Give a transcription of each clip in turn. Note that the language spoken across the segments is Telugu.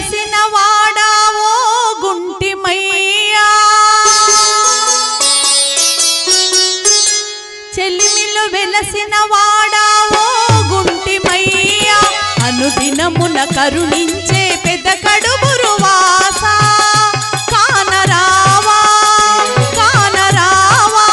వెలసిన వాడావో గుంటిమయ్యా చెలిమిలు వెలసిన వాడావో గుంటిమయ్యా అనుదినమున కరుణించే పెద్ద కడుబురు వాస కానరావా కానరావా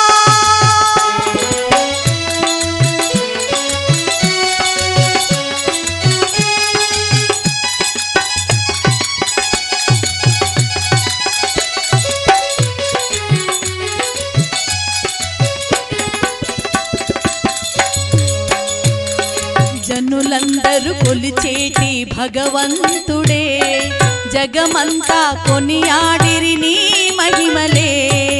జనులందరూ కొలిచేటి భగవంతుడే జగమంతా కొనియాడిరి నీ మహిమలే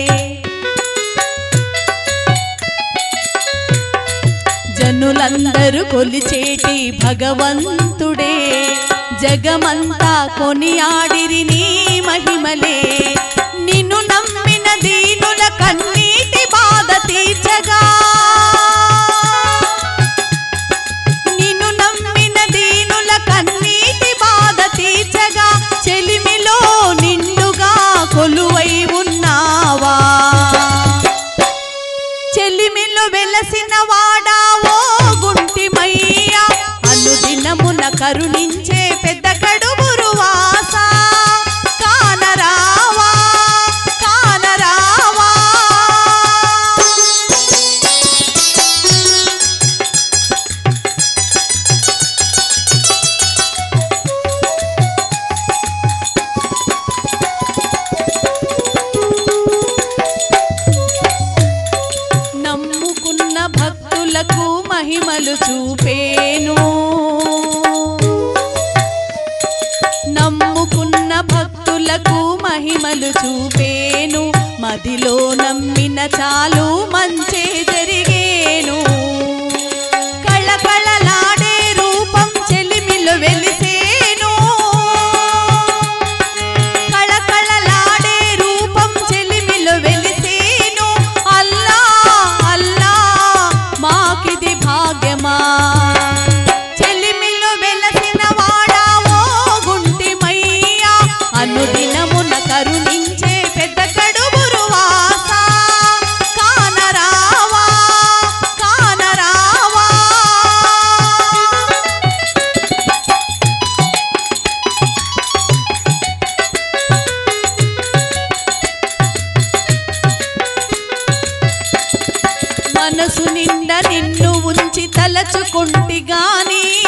జనులందరూ కొలిచేటి భగవంతుడే జగమంతా కొనియాడిరి నీ మహిమలే నిన్ను నమ్మిన దీనుల కన్నీటి బాధ తీర్చగా నిన్ను నమ్మిన దీనుల కన్నీటి బాధ తీర్చగా చెలిమిలో నిండుగా కొలువై ఉన్నావా చెలిమిలో వెలసిన వాడావో గుంటిమయ్యా అనుదినమున కరుణించే పెద్ద కడుబురు వాస కానరావా కానరావా నమ్ముకున్న భక్తులకు మహిమలు చూపేను నమ్ముకున్న భక్తులకు మహిమలు చూపేను మదిలో నమ్మిన చాలు మంచే జరిగేను కళకళలాడే రూపం చెలిమిలో వెలిసేను కళకళలాడే రూపం చెలిమిలో వెలిసేను అల్లా అల్లా మాకిది భాగ్యమా చెలిమిలో వెలసిన వాడావో గుంటిమయ్యా అనుదినమున కరుణించే పెద్ద కడుబురు వాస కానరావా కానరావా మనసు నిండా నిన్ను ఉంచి తలచుకుంటి గాని